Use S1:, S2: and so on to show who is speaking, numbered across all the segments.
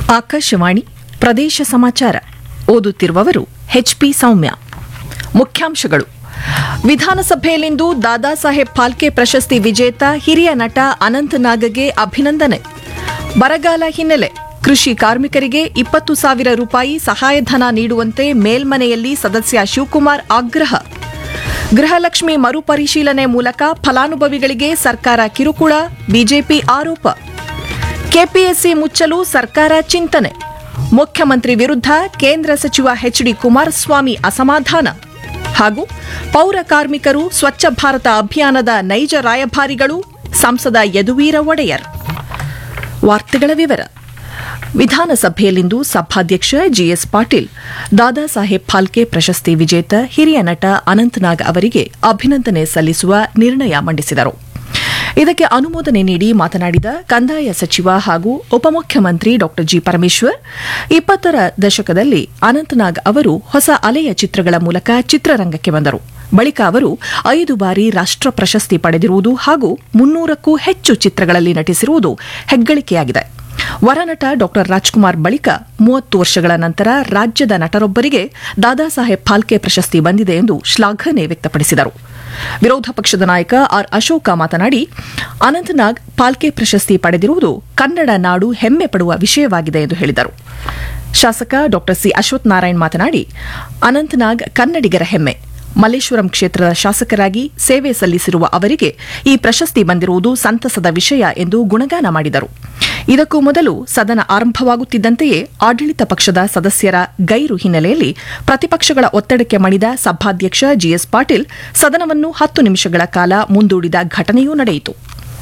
S1: ಆಕಾಶವಾಣಿ ಪ್ರದೇಶ ಸಮಾಚಾರ ಓದುತ್ತಿರುವವರು ಎಚ್ಪಿ ಸೌಮ್ಯ ಮುಖ್ಯಾಂಶಗಳು ವಿಧಾನಸಭೆಯಲ್ಲಿಂದು ದಾದಾ ಸಾಹೇಬ್ ಫಾಲ್ಕೆ ಪ್ರಶಸ್ತಿ ವಿಜೇತ ಹಿರಿಯ ನಟ ಅನಂತ್ ನಾಗಗೆ ಅಭಿನಂದನೆ ಬರಗಾಲ ಹಿನ್ನೆಲೆ ಕೃಷಿ ಕಾರ್ಮಿಕರಿಗೆ ಇಪ್ಪತ್ತು ಸಾವಿರ ರೂಪಾಯಿ ಸಹಾಯಧನ ನೀಡುವಂತೆ ಮೇಲ್ಮನೆಯಲ್ಲಿ ಸದಸ್ಯ ಶಿವಕುಮಾರ್ ಆಗ್ರಹ ಗೃಹಲಕ್ಷ್ಮಿ ಮರುಪರಿಶೀಲನೆ ಮೂಲಕ ಫಲಾನುಭವಿಗಳಿಗೆ ಸರ್ಕಾರ ಕಿರುಕುಳ ಬಿಜೆಪಿ ಆರೋಪ ಕೆಪಿಎಸ್ಸಿ ಮುಚ್ಚಲು ಸರ್ಕಾರ ಚಿಂತನೆ ಮುಖ್ಯಮಂತ್ರಿ ವಿರುದ್ಧ ಕೇಂದ್ರ ಸಚಿವ ಎಚ್ಡಿ ಕುಮಾರಸ್ವಾಮಿ ಅಸಮಾಧಾನ ಹಾಗೂ ಪೌರ ಕಾರ್ಮಿಕರು ಸ್ವಚ್ಛ ಭಾರತ ಅಭಿಯಾನದ ನೈಜ ರಾಯಭಾರಿಗಳು ಸಂಸದ ಯದುವೀರ ಒಡೆಯರ್ ವಾರ್ತೆಗಳ ವಿವರ ವಿಧಾನಸಭೆಯಲ್ಲಿಂದು ಸಭಾಧ್ಯಕ್ಷ ಜಿಎಸ್ ಪಾಟೀಲ್ ದಾದಾ ಸಾಹೇಬ್ ಫಾಲ್ಕೆ ಪ್ರಶಸ್ತಿ ವಿಜೇತ ಹಿರಿಯ ನಟ ಅನಂತನಾಗ್ ಅವರಿಗೆ ಅಭಿನಂದನೆ ಸಲ್ಲಿಸುವ ನಿರ್ಣಯ ಮಂಡಿಸಿದರು ಇದಕ್ಕೆ ಅನುಮೋದನೆ ನೀಡಿ ಮಾತನಾಡಿದ ಕಂದಾಯ ಸಚಿವ ಹಾಗೂ ಉಪಮುಖ್ಯಮಂತ್ರಿ ಡಾ ಜಿ ಪರಮೇಶ್ವರ್ ಇಪ್ಪತ್ತರ ದಶಕದಲ್ಲಿ ಅನಂತನಾಗ್ ಅವರು ಹೊಸ ಅಲೆಯ ಚಿತ್ರಗಳ ಮೂಲಕ ಚಿತ್ರರಂಗಕ್ಕೆ ಬಂದರು ಬಳಿಕ ಅವರು ಐದು ಬಾರಿ ರಾಷ್ಟ್ರ ಪ್ರಶಸ್ತಿ ಪಡೆದಿರುವುದು ಹಾಗೂ ಮುನ್ನೂರಕ್ಕೂ ಹೆಚ್ಚು ಚಿತ್ರಗಳಲ್ಲಿ ನಟಿಸಿರುವುದು ಹೆಗ್ಗಳಿಕೆಯಾಗಿದೆ ವರನಟ ಡಾ ರಾಜ್ಕುಮಾರ್ ಬಳಿಕ ಮೂವತ್ತು ವರ್ಷಗಳ ನಂತರ ರಾಜ್ಯದ ನಟರೊಬ್ಬರಿಗೆ ದಾದಾ ಸಾಹೇಬ್ ಫಾಲ್ಕೆ ಪ್ರಶಸ್ತಿ ಬಂದಿದೆ ಎಂದು ಶ್ಲಾಘನೆ ವ್ಯಕ್ತಪಡಿಸಿದರು ವಿರೋಧ ಪಕ್ಷದ ನಾಯಕ ಆರ್ ಅಶೋಕ ಮಾತನಾಡಿ ಅನಂತನಾಗ್ ಫಾಲ್ಕೆ ಪ್ರಶಸ್ತಿ ಪಡೆದಿರುವುದು ಕನ್ನಡ ನಾಡು ಹೆಮ್ಮೆ ಪಡುವ ವಿಷಯವಾಗಿದೆ ಎಂದು ಹೇಳಿದರು ಶಾಸಕ ಡಾ ಸಿ ಅಶ್ವಥ್ ನಾರಾಯಣ್ ಮಾತನಾಡಿ ಅನಂತನಾಗ್ ಕನ್ನಡಿಗರ ಹೆಮ್ಮೆ ಮಲ್ಲೇಶ್ವರಂ ಕ್ಷೇತ್ರದ ಶಾಸಕರಾಗಿ ಸೇವೆ ಸಲ್ಲಿಸಿರುವ ಅವರಿಗೆ ಈ ಪ್ರಶಸ್ತಿ ಬಂದಿರುವುದು ಸಂತಸದ ವಿಷಯ ಎಂದು ಗುಣಗಾನ ಮಾಡಿದರು ಇದಕ್ಕೂ ಮೊದಲು ಸದನ ಆರಂಭವಾಗುತ್ತಿದ್ದಂತೆಯೇ ಆಡಳಿತ ಪಕ್ಷದ ಸದಸ್ಯರ ಗೈರು ಹಿನ್ನೆಲೆಯಲ್ಲಿ ಪ್ರತಿಪಕ್ಷಗಳ ಒತ್ತಡಕ್ಕೆ ಮಣಿದ ಸಭಾಧ್ಯಕ್ಷ ಜಿಎಸ್ ಪಾಟೀಲ್ ಸದನವನ್ನು ಹತ್ತು ನಿಮಿಷಗಳ ಕಾಲ ಮುಂದೂಡಿದ ಘಟನೆಯೂ ನಡೆಯಿತು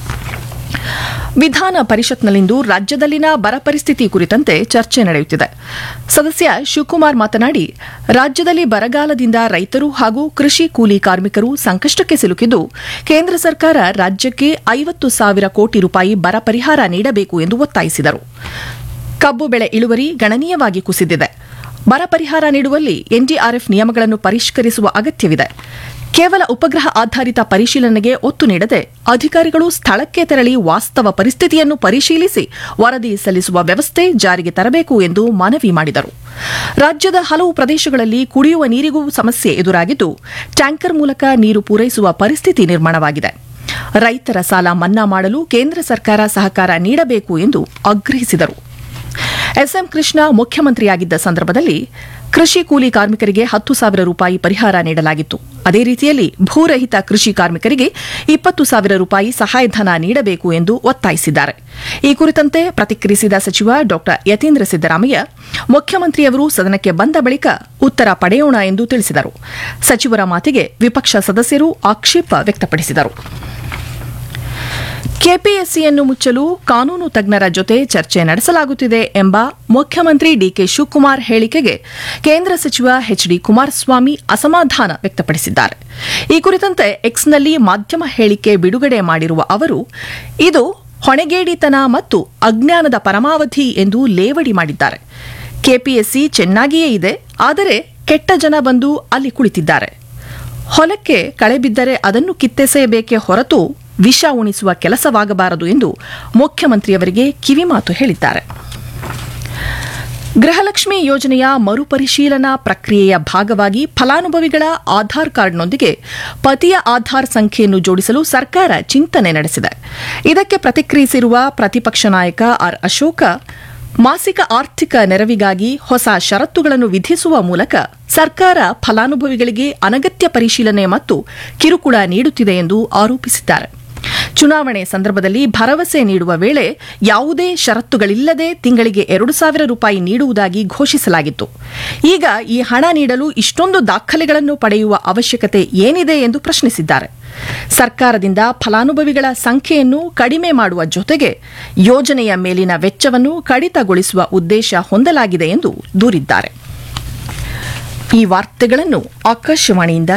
S1: ವಿಧಾನ ಪರಿಷತ್ನಲ್ಲಿಂದು ರಾಜ್ಯದಲ್ಲಿನ ಬರ ಪರಿಸ್ಥಿತಿ ಕುರಿತಂತೆ ಚರ್ಚೆ ನಡೆಯುತ್ತಿದೆ ಸದಸ್ಯ ಶಿವಕುಮಾರ್ ಮಾತನಾಡಿ ರಾಜ್ಯದಲ್ಲಿ ಬರಗಾಲದಿಂದ ರೈತರು ಹಾಗೂ ಕೃಷಿ ಕೂಲಿ ಕಾರ್ಮಿಕರು ಸಂಕಷ್ಟಕ್ಕೆ ಸಿಲುಕಿದ್ದು ಕೇಂದ್ರ ಸರ್ಕಾರ ರಾಜ್ಯಕ್ಕೆ ಐವತ್ತು ಸಾವಿರ ಕೋಟಿ ರೂಪಾಯಿ ಬರ ಪರಿಹಾರ ನೀಡಬೇಕು ಎಂದು ಒತ್ತಾಯಿಸಿದರು ಕಬ್ಬು ಬೆಳೆ ಇಳುವರಿ ಗಣನೀಯವಾಗಿ ಕುಸಿದಿದೆ ಬರ ಪರಿಹಾರ ನೀಡುವಲ್ಲಿ ಎನ್ಡಿಆರ್ಎಫ್ ನಿಯಮಗಳನ್ನು ಪರಿಷ್ಕರಿಸುವ ಅಗತ್ಯವಿದೆ ಕೇವಲ ಉಪಗ್ರಹ ಆಧಾರಿತ ಪರಿಶೀಲನೆಗೆ ಒತ್ತು ನೀಡದೆ ಅಧಿಕಾರಿಗಳು ಸ್ಥಳಕ್ಕೆ ತೆರಳಿ ವಾಸ್ತವ ಪರಿಸ್ಥಿತಿಯನ್ನು ಪರಿಶೀಲಿಸಿ ವರದಿ ಸಲ್ಲಿಸುವ ವ್ಯವಸ್ಥೆ ಜಾರಿಗೆ ತರಬೇಕು ಎಂದು ಮನವಿ ಮಾಡಿದರು ರಾಜ್ಯದ ಹಲವು ಪ್ರದೇಶಗಳಲ್ಲಿ ಕುಡಿಯುವ ನೀರಿಗೂ ಸಮಸ್ಯೆ ಎದುರಾಗಿದ್ದು ಟ್ಯಾಂಕರ್ ಮೂಲಕ ನೀರು ಪೂರೈಸುವ ಪರಿಸ್ಥಿತಿ ನಿರ್ಮಾಣವಾಗಿದೆ ರೈತರ ಸಾಲ ಮನ್ನಾ ಮಾಡಲು ಕೇಂದ್ರ ಸರ್ಕಾರ ಸಹಕಾರ ನೀಡಬೇಕು ಎಂದು ಆಗ್ರಹಿಸಿದರು ಎಸ್ಎಂ ಕೃಷ್ಣ ಮುಖ್ಯಮಂತ್ರಿಯಾಗಿದ್ದ ಸಂದರ್ಭದಲ್ಲಿ ಕೃಷಿ ಕೂಲಿ ಕಾರ್ಮಿಕರಿಗೆ ಹತ್ತು ಸಾವಿರ ರೂಪಾಯಿ ಪರಿಹಾರ ನೀಡಲಾಗಿತ್ತು ಅದೇ ರೀತಿಯಲ್ಲಿ ಭೂರಹಿತ ಕೃಷಿ ಕಾರ್ಮಿಕರಿಗೆ ಇಪ್ಪತ್ತು ಸಾವಿರ ರೂಪಾಯಿ ಸಹಾಯಧನ ನೀಡಬೇಕು ಎಂದು ಒತ್ತಾಯಿಸಿದ್ದಾರೆ ಈ ಕುರಿತಂತೆ ಪ್ರತಿಕ್ರಿಯಿಸಿದ ಸಚಿವ ಡಾ ಯತೀಂದ್ರ ಸಿದ್ದರಾಮಯ್ಯ ಮುಖ್ಯಮಂತ್ರಿಯವರು ಸದನಕ್ಕೆ ಬಂದ ಬಳಿಕ ಉತ್ತರ ಪಡೆಯೋಣ ಎಂದು ತಿಳಿಸಿದರು ಸಚಿವರ ಮಾತಿಗೆ ವಿಪಕ್ಷ ಸದಸ್ಯರು ಆಕ್ಷೇಪ ವ್ಯಕ್ತಪಡಿಸಿದರು ಕೆಪಿಎಸ್ಸಿಯನ್ನು ಮುಚ್ಚಲು ಕಾನೂನು ತಜ್ಞರ ಜೊತೆ ಚರ್ಚೆ ನಡೆಸಲಾಗುತ್ತಿದೆ ಎಂಬ ಮುಖ್ಯಮಂತ್ರಿ ಡಿಕೆ ಶಿವಕುಮಾರ್ ಹೇಳಿಕೆಗೆ ಕೇಂದ್ರ ಸಚಿವ ಎಚ್ಡಿ ಕುಮಾರಸ್ವಾಮಿ ಅಸಮಾಧಾನ ವ್ಯಕ್ತಪಡಿಸಿದ್ದಾರೆ ಈ ಕುರಿತಂತೆ ಎಕ್ಸ್ನಲ್ಲಿ ಮಾಧ್ಯಮ ಹೇಳಿಕೆ ಬಿಡುಗಡೆ ಮಾಡಿರುವ ಅವರು ಇದು ಹೊಣೆಗೇಡಿತನ ಮತ್ತು ಅಜ್ಞಾನದ ಪರಮಾವಧಿ ಎಂದು ಲೇವಡಿ ಮಾಡಿದ್ದಾರೆ ಕೆಪಿಎಸ್ಸಿ ಚೆನ್ನಾಗಿಯೇ ಇದೆ ಆದರೆ ಕೆಟ್ಟ ಜನ ಬಂದು ಅಲ್ಲಿ ಕುಳಿತಿದ್ದಾರೆ ಹೊಲಕ್ಕೆ ಕಳೆ ಬಿದ್ದರೆ ಅದನ್ನು ಕಿತ್ತೆಸೆಯಬೇಕೇ ಹೊರತು ವಿಷ ಉಣಿಸುವ ಕೆಲಸವಾಗಬಾರದು ಎಂದು ಮುಖ್ಯಮಂತ್ರಿಯವರಿಗೆ ಕಿವಿಮಾತು ಹೇಳಿದ್ದಾರೆ ಗೃಹಲಕ್ಷ್ಮಿ ಯೋಜನೆಯ ಮರುಪರಿಶೀಲನಾ ಪ್ರಕ್ರಿಯೆಯ ಭಾಗವಾಗಿ ಫಲಾನುಭವಿಗಳ ಆಧಾರ್ ಕಾರ್ಡ್ನೊಂದಿಗೆ ಪತಿಯ ಆಧಾರ್ ಸಂಖ್ಯೆಯನ್ನು ಜೋಡಿಸಲು ಸರ್ಕಾರ ಚಿಂತನೆ ನಡೆಸಿದೆ ಇದಕ್ಕೆ ಪ್ರತಿಕ್ರಿಯಿಸಿರುವ ಪ್ರತಿಪಕ್ಷ ನಾಯಕ ಆರ್ ಅಶೋಕ ಮಾಸಿಕ ಆರ್ಥಿಕ ನೆರವಿಗಾಗಿ ಹೊಸ ಷರತ್ತುಗಳನ್ನು ವಿಧಿಸುವ ಮೂಲಕ ಸರ್ಕಾರ ಫಲಾನುಭವಿಗಳಿಗೆ ಅನಗತ್ಯ ಪರಿಶೀಲನೆ ಮತ್ತು ಕಿರುಕುಳ ನೀಡುತ್ತಿದೆ ಎಂದು ಆರೋಪಿಸಿದ್ದಾರೆ ಚುನಾವಣೆ ಸಂದರ್ಭದಲ್ಲಿ ಭರವಸೆ ನೀಡುವ ವೇಳೆ ಯಾವುದೇ ಷರತ್ತುಗಳಿಲ್ಲದೆ ತಿಂಗಳಿಗೆ ಎರಡು ಸಾವಿರ ರೂಪಾಯಿ ನೀಡುವುದಾಗಿ ಘೋಷಿಸಲಾಗಿತ್ತು ಈಗ ಈ ಹಣ ನೀಡಲು ಇಷ್ಟೊಂದು ದಾಖಲೆಗಳನ್ನು ಪಡೆಯುವ ಅವಶ್ಯಕತೆ ಏನಿದೆ ಎಂದು ಪ್ರಶ್ನಿಸಿದ್ದಾರೆ ಸರ್ಕಾರದಿಂದ ಫಲಾನುಭವಿಗಳ ಸಂಖ್ಯೆಯನ್ನು ಕಡಿಮೆ ಮಾಡುವ ಜೊತೆಗೆ ಯೋಜನೆಯ ಮೇಲಿನ ವೆಚ್ಚವನ್ನು ಕಡಿತಗೊಳಿಸುವ ಉದ್ದೇಶ ಹೊಂದಲಾಗಿದೆ ಎಂದು ದೂರಿದ್ದಾರೆ ಈ ವಾರ್ತೆಗಳನ್ನು ಆಕಾಶವಾಣಿಯಿಂದ